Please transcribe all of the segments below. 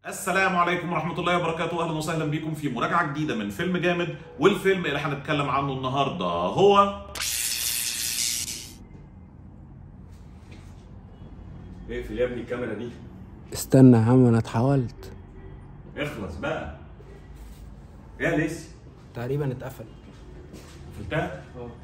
السلام عليكم ورحمة الله وبركاته أهلا وسهلا بكم في مراجعة جديدة من فيلم جامد والفيلم اللي هنتكلم عنه النهاردة هو اقفل يا ابني الكاميرا دي استنى يا عم انا اتحولت اخلص بقى يا لسه تقريبا اتقفل قفلتها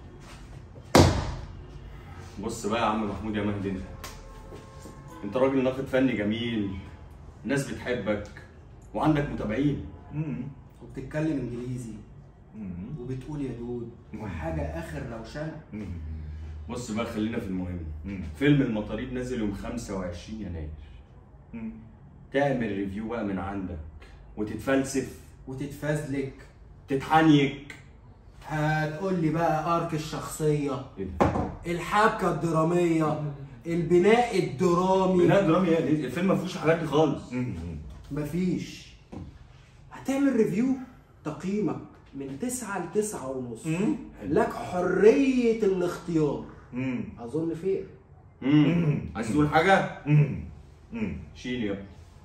بص بقى يا عم محمود يا مهدي انت انت راجل ناقد فني جميل الناس بتحبك وعندك متابعين وبتتكلم انجليزي وبتقول يا دود وحاجه اخر روشنه بص بقى خلينا في المهم فيلم المطاريد نازل يوم 25 يناير تعمل ريفيو بقى من عندك وتتفلسف وتتفزلك تتحنيك هتقول لي بقى ارك الشخصيه ايه ده؟ الحبكه الدراميه البناء الدرامي بناء درامي ايه ليه؟ الفيلم ما فيهوش الحاجات دي خالص مفيش هتعمل ريفيو تقييمك من تسعة لتسعة ونص لك حرية الاختيار أظن فير امم عايز تقول حاجه شيل يا ابني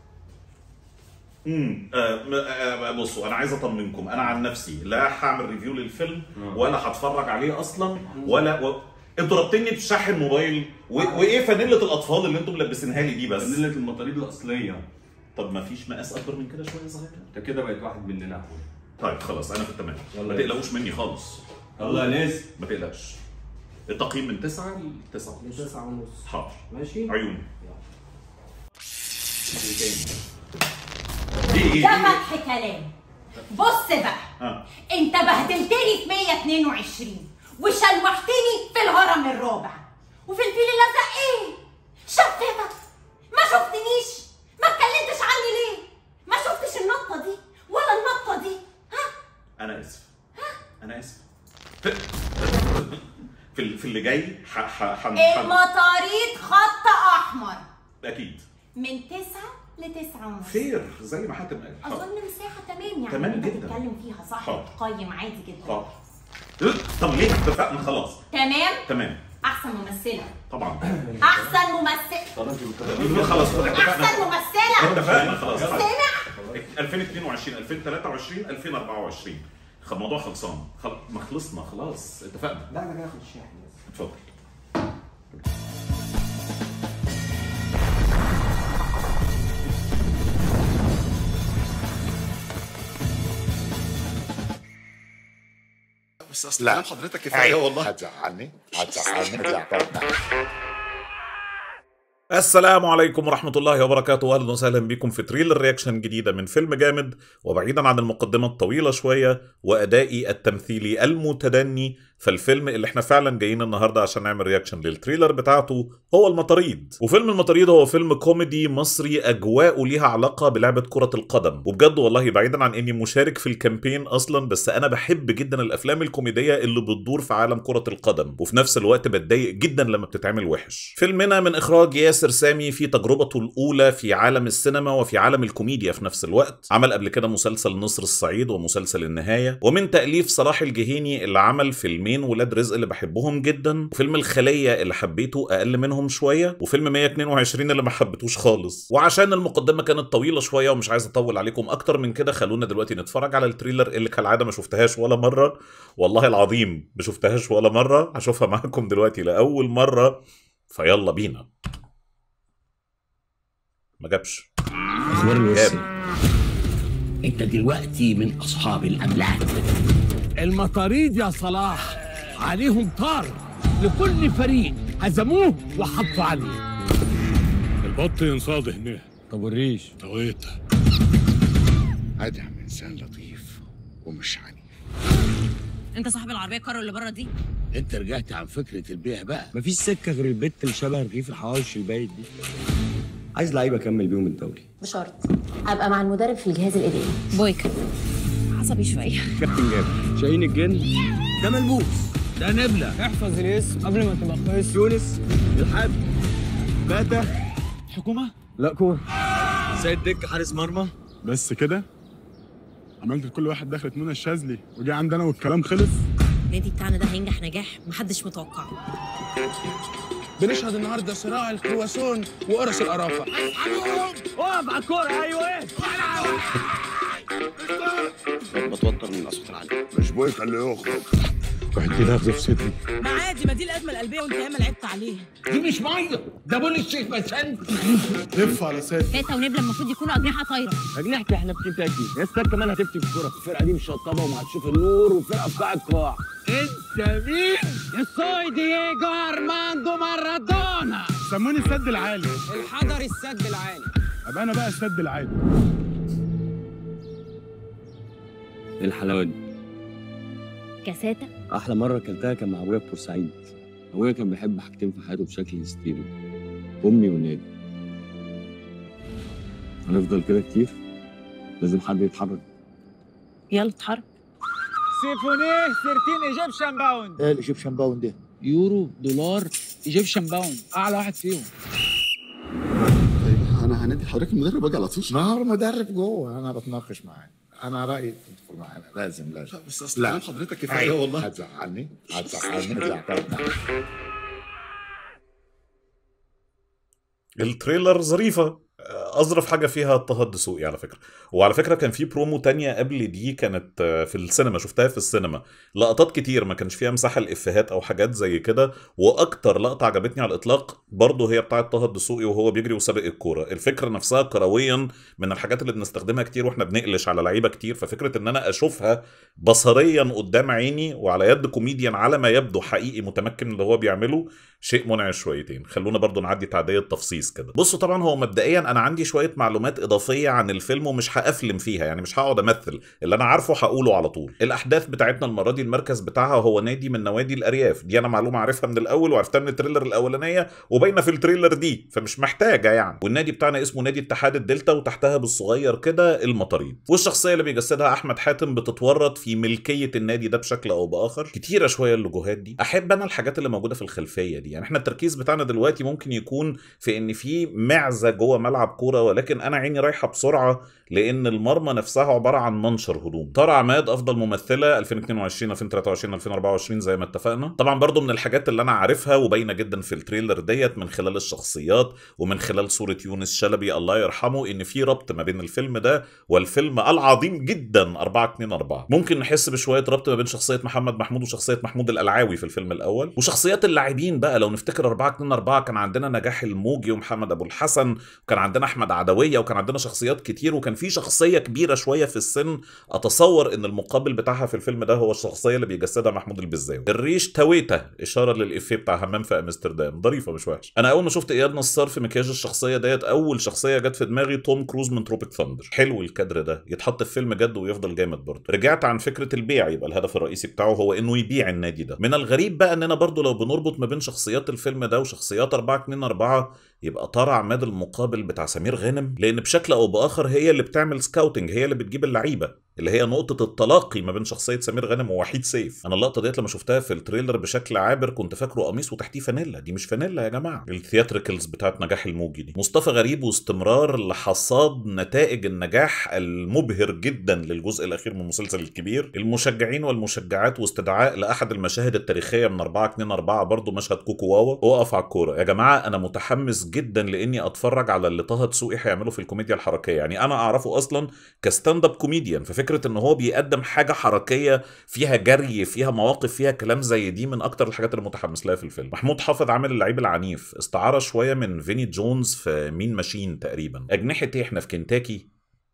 امم آه م- آه بصوا انا عايز اطمنكم انا عن نفسي لا هعمل ريفيو للفيلم آه. ولا هتفرج عليه اصلا ولا و... انتوا رابطيني بشاحن موبايل و... وايه فانيله الاطفال اللي انتوا ملبسينها لي دي بس فانيلة المطاريد الاصليه طب ما فيش مقاس اكبر من كده شويه صغيره انت كده بقيت واحد مننا اخويا طيب خلاص انا في التمام يلا ما يا تقلقوش مني خالص يلا يا ناس ما تقلقش التقييم من 9 ل 9 من تسعة ونص حاضر ماشي عيوني ايه تاني ايه ايه ده ايه فتح كلام بص بقى اه انت بهدلتني في 122 وشلوحتني في الهرم الرابع وفي الفيل الازرق ايه شفتك ما شفتنيش ما اتكلمتش عني ليه ما شفتش النطه دي ولا النطه دي ها انا اسف انا اسف في في, ال- في اللي جاي ح ح ح ح- المطاريد خط احمر اكيد من تسعة لتسعة ونص فير زي ما حاتم قال حاضر. اظن مساحه تمام يعني تمام انت جدا. تتكلم فيها صح حاضر. وتقيم عادي جدا حاضر طب ليه اتفقنا خلاص تمام تمام احسن ممثله طبعا احسن ممثل خلاص اتفقنا احسن ممثله اتفقنا خلاص سامع 2022 2023 2024 خ- الموضوع خلصان خل... ما خلصنا خلاص اتفقنا لا أنا هاخد الشاحن بس اتفضل بس اصل لا كلام حضرتك كفايه والله هتزعلني هتزعلني هتزعلني السلام عليكم ورحمة الله وبركاته أهلا وسهلا بكم في تريلر رياكشن جديدة من فيلم جامد وبعيدا عن المقدمة الطويلة شوية وأدائي التمثيلي المتدني فالفيلم اللي احنا فعلا جايين النهاردة عشان نعمل رياكشن للتريلر بتاعته هو المطاريد وفيلم المطاريد هو فيلم كوميدي مصري أجواءه ليها علاقة بلعبة كرة القدم وبجد والله بعيدا عن إني مشارك في الكامبين أصلا بس أنا بحب جدا الأفلام الكوميدية اللي بتدور في عالم كرة القدم وفي نفس الوقت بتضايق جدا لما بتتعمل وحش فيلمنا من إخراج ياسر سامي في تجربته الأولى في عالم السينما وفي عالم الكوميديا في نفس الوقت عمل قبل كده مسلسل نصر الصعيد ومسلسل النهاية ومن تأليف صلاح الجهيني اللي عمل فيلمين ولاد رزق اللي بحبهم جدا وفيلم الخلية اللي حبيته أقل منهم شوية وفيلم 122 اللي ما حبيتوش خالص وعشان المقدمة كانت طويلة شوية ومش عايز أطول عليكم أكتر من كده خلونا دلوقتي نتفرج على التريلر اللي كالعادة ما شفتهاش ولا مرة والله العظيم ما شفتهاش ولا مرة هشوفها معاكم دلوقتي لأول مرة فيلا بينا ما جابش اخبار الوصي جاب انت دلوقتي من اصحاب الاملاك المطاريد يا صلاح عليهم طار لكل فريق هزموه وحطوا عليه البط ينصاد هنا طب والريش طويت ادهم انسان لطيف ومش عنيف انت صاحب العربيه الكارو اللي بره دي انت رجعت عن فكره البيع بقى مفيش سكه غير البت اللي شبه رغيف الحواوشي البايت دي عايز لعيبه اكمل بيهم الدوري بشرط ابقى مع المدرب في الجهاز الاداري بويكا عصبي شويه كابتن جابر شاهين الجن ده ملبوس ده نبله احفظ الاسم قبل ما تبقى قيس يونس الحاج باتا حكومه لا كوره سيد دك حارس مرمى بس كده عملت لكل واحد دخلت منى الشاذلي وجي عندنا والكلام خلص النادي بتاعنا ده هينجح نجاح محدش متوقعه بنشهد النهارده صراع الكرواسون وقرص القرافه اقف على الكوره ايوه ايه بتوتر من الاصوات العاليه مش بويك اللي يخرج عندي نبض في صدري ما عادي ما دي الازمه القلبيه وانت ياما لعبت عليها دي مش ميه ده بول الشيخ بسنت لف على ساتر فاتا ونبله المفروض يكونوا اجنحه طايره اجنحتي احنا في كنتاكي يا ستات كمان هتفتي في الكوره الفرقه دي مش شطابه وما هتشوف النور والفرقه في قاع القاع انت مين؟ الصوي دييجو ارماندو مارادونا سموني السد العالي الحضري السد العالي ابقى انا بقى السد العالي ايه الحلاوه دي كاساتا احلى مره اكلتها كان مع ابويا في بورسعيد ابويا كان بيحب حاجتين في حياته بشكل هستيري امي والنادي هنفضل كده كتير لازم حد يتحرك يلا اتحرك سيفونيه سيرتين ايجيبشن باوند ايه الايجيبشن باوند ده يورو دولار ايجيبشن باوند اعلى واحد فيهم طيب انا هندي حضرتك المدرب واجي على طول نهار مدرب جوه انا بتناقش معاه انا رايي تدخل معانا لازم لازم لا بس اصل كلام حضرتك كفايه والله هتزعلني هتزعلني زعلتك التريلر ظريفة أظرف حاجة فيها طه الدسوقي على فكرة وعلى فكرة كان في برومو تانية قبل دي كانت آه، في السينما شفتها في السينما لقطات كتير ما كانش فيها مساحة لإفيهات أو حاجات زي كده وأكتر لقطة عجبتني على الإطلاق برضه هي بتاعة طه الدسوقي وهو بيجري وسابق الكورة الفكرة نفسها كرويا من الحاجات اللي بنستخدمها كتير واحنا بنقلش على لعيبة كتير ففكرة إن أنا أشوفها بصريا قدام عيني وعلى يد كوميديان على ما يبدو حقيقي متمكن من اللي هو بيعمله شيء منعش شويتين خلونا برضو نعدي تعدية تفصيص كده بصوا طبعا هو مبدئيا انا عندي شويه معلومات اضافيه عن الفيلم ومش هافلم فيها يعني مش هقعد امثل اللي انا عارفه هقوله على طول الاحداث بتاعتنا المره دي المركز بتاعها هو نادي من نوادي الارياف دي انا معلومه عارفها من الاول وعرفتها من التريلر الاولانيه وباينه في التريلر دي فمش محتاجه يعني والنادي بتاعنا اسمه نادي اتحاد الدلتا وتحتها بالصغير كده المطاريد والشخصيه اللي بيجسدها احمد حاتم بتتورط في ملكيه النادي ده بشكل او باخر كتيره شويه اللوجوهات دي احب انا الحاجات اللي موجوده في الخلفيه دي يعني احنا التركيز بتاعنا دلوقتي ممكن يكون في ان في معزه جوه ملعب كوره ولكن انا عيني رايحه بسرعه لان المرمى نفسها عباره عن منشر هدوم طارق عماد افضل ممثله 2022 2023 2024 زي ما اتفقنا طبعا برضو من الحاجات اللي انا عارفها وباينه جدا في التريلر ديت من خلال الشخصيات ومن خلال صوره يونس شلبي الله يرحمه ان في ربط ما بين الفيلم ده والفيلم العظيم جدا 424 ممكن نحس بشويه ربط ما بين شخصيه محمد محمود وشخصيه محمود القلعاوي في الفيلم الاول وشخصيات اللاعبين بقى لو نفتكر 424 كان عندنا نجاح الموجي ومحمد ابو الحسن وكان عندنا احمد عدويه وكان عندنا شخصيات كتير وكان في شخصيه كبيره شويه في السن اتصور ان المقابل بتاعها في الفيلم ده هو الشخصيه اللي بيجسدها محمود البزاوي الريش تويتا اشاره للافيه بتاع همام في امستردام ظريفه مش وحش انا اول ما شفت اياد نصار في مكياج الشخصيه ديت اول شخصيه جت في دماغي توم كروز من تروبيك ثاندر حلو الكادر ده يتحط في فيلم جد ويفضل جامد برضه رجعت عن فكره البيع يبقى الهدف الرئيسي بتاعه هو انه يبيع النادي ده من الغريب بقى اننا برضه لو بنربط ما بين شخصيات الفيلم ده وشخصيات 424 يبقى طارق عماد المقابل بتاع سمير غانم لان بشكل او باخر هي اللي بتعمل سكاوتنج هي اللي بتجيب اللعيبه اللي هي نقطة التلاقي ما بين شخصية سمير غانم ووحيد سيف، أنا اللقطة ديت لما شفتها في التريلر بشكل عابر كنت فاكره قميص وتحتيه فانيلا، دي مش فانيلا يا جماعة، الثياتريكلز بتاعت نجاح الموجي دي، مصطفى غريب واستمرار لحصاد نتائج النجاح المبهر جدا للجزء الأخير من المسلسل الكبير، المشجعين والمشجعات واستدعاء لأحد المشاهد التاريخية من 4 2 4 برضه مشهد كوكو واوا، وقف على الكورة، يا جماعة أنا متحمس جدا لإني أتفرج على اللي طه دسوقي هيعمله في الكوميديا الحركية، يعني أنا أعرفه أصلا كستاند اب كوميديان، ففكرة إن هو بيقدم حاجه حركيه فيها جري فيها مواقف فيها كلام زي دي من اكتر الحاجات اللي متحمس لها في الفيلم محمود حافظ عامل اللعيب العنيف استعاره شويه من فيني جونز في مين ماشين تقريبا اجنحه ايه احنا في كنتاكي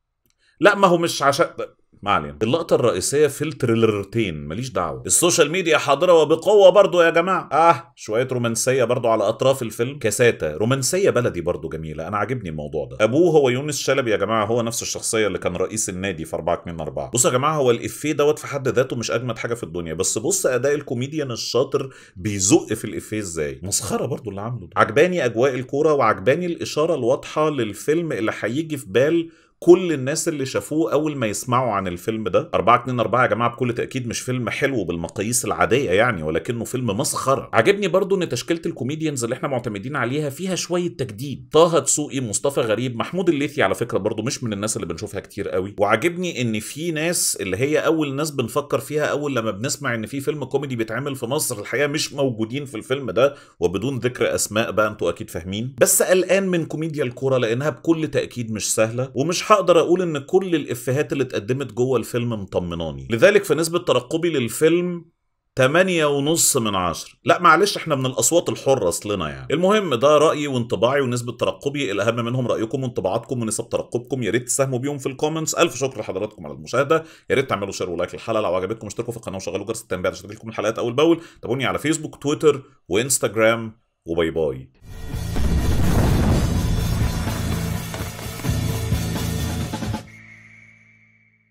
لا ما هو مش عشان ما علينا اللقطة الرئيسية في التريلرتين ماليش دعوة السوشيال ميديا حاضرة وبقوة برضو يا جماعة اه شوية رومانسية برضو على أطراف الفيلم كاساتا رومانسية بلدي برضو جميلة أنا عاجبني الموضوع ده أبوه هو يونس شلبي يا جماعة هو نفس الشخصية اللي كان رئيس النادي في 4 2 4 بصوا يا جماعة هو الإفيه دوت في حد ذاته مش أجمد حاجة في الدنيا بس بص أداء الكوميديان الشاطر بيزق في الإفيه إزاي مسخرة برضو اللي عامله ده عجباني أجواء الكورة وعجباني الإشارة الواضحة للفيلم اللي هيجي في بال كل الناس اللي شافوه اول ما يسمعوا عن الفيلم ده 4 2 4 يا جماعه بكل تاكيد مش فيلم حلو بالمقاييس العاديه يعني ولكنه فيلم مسخره عجبني برضو ان تشكيله الكوميديانز اللي احنا معتمدين عليها فيها شويه تجديد طه دسوقي مصطفى غريب محمود الليثي على فكره برضو مش من الناس اللي بنشوفها كتير قوي وعجبني ان في ناس اللي هي اول ناس بنفكر فيها اول لما بنسمع ان في فيلم كوميدي بيتعمل في مصر الحقيقه مش موجودين في الفيلم ده وبدون ذكر اسماء بقى انتوا اكيد فاهمين بس قلقان من كوميديا الكوره لانها بكل تاكيد مش سهله ومش مش هقدر اقول ان كل الافيهات اللي اتقدمت جوه الفيلم مطمناني لذلك في نسبه ترقبي للفيلم 8 ونص من عشر لا معلش احنا من الاصوات الحره اصلنا يعني المهم ده رايي وانطباعي ونسبه ترقبي الاهم منهم رايكم وانطباعاتكم ونسب ترقبكم يا ريت تساهموا بيهم في الكومنتس الف شكر لحضراتكم على المشاهده يا ريت تعملوا شير ولايك للحلقه لو عجبتكم اشتركوا في القناه وشغلوا جرس التنبيهات عشان تجيلكم الحلقات اول باول تابعوني على فيسبوك تويتر وانستجرام وباي باي